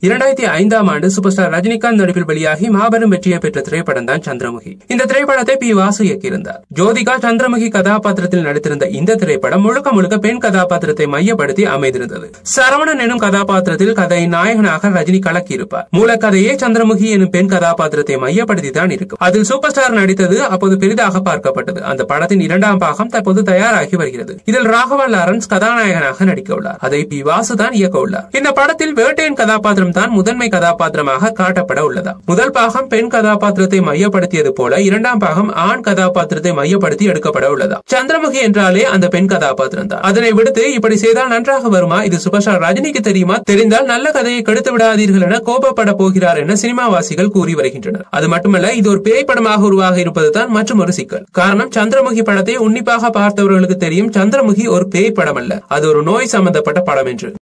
இரண்டாயிரத்தி ஐந்தாம் ஆண்டு சூப்பர் ஸ்டார் ரஜினிகாந்த் நடிப்பில் வெளியாகி மாபெரும் வெற்றியை பெற்ற திரைப்படம் தான் சந்திரமுகி இந்த திரைப்படத்தை பி வாசு இயக்கியிருந்தார் ஜோதிகா சந்திரமுகி கதாபாத்திரத்தில் நடித்திருந்த இந்த திரைப்படம் முழுக்க முழுக்க பெண் கதாபாத்திரத்தை மையப்படுத்தி அமைந்திருந்தது சரவணன் எனும் கதாபாத்திரத்தில் கதையின் நாயகனாக ரஜினி கலக்கியிருப்பார் மூலக்கதையே சந்திரமுகி எனும் பெண் கதாபாத்திரத்தை மையப்படுத்தி தான் இருக்கும் அதில் சூப்பர் ஸ்டார் நடித்தது அப்போது பெரிதாக பார்க்கப்பட்டது அந்த படத்தின் இரண்டாம் பாகம் தற்போது தயாராகி வருகிறது இதில் ராகவா லாரன்ஸ் கதாநாயகனாக நடிக்க உள்ளார் அதை பி வாசு தான் இயக்க உள்ளார் இந்த படத்தில் வேட்டையன் கதாபாத்திரம் தான் முதன்மை கதாபாத்திரமாக காட்டப்பட உள்ளதா முதல் பாகம் பெண் கதாபாத்திரத்தை மையப்படுத்தியது போல இரண்டாம் பாகம் ஆண் கதாபாத்திரத்தை மையப்படுத்தி எடுக்கப்பட உள்ளதா சந்திரமுகி என்றாலே அந்த பெண் கதாபாத்திரம் தான் அதனை விடுத்து இப்படி செய்தால் நன்றாக வருமா இது சூப்பர் ஸ்டார் ரஜினிக்கு தெரியுமா தெரிந்தால் நல்ல கதையை கெடுத்து விடாதீர்கள் என கோபப்பட போகிறார் என சினிமாவாசிகள் கூறி வருகின்றனர் அது மட்டுமல்ல இது ஒரு பேய் படமாக உருவாக இருப்பதுதான் மற்றும் ஒரு சிக்கல் காரணம் சந்திரமுகி படத்தை உன்னிப்பாக பார்த்தவர்களுக்கு தெரியும் சந்திரமுகி ஒரு பேய் படம் அல்ல அது ஒரு நோய் சம்பந்தப்பட்ட படம் என்று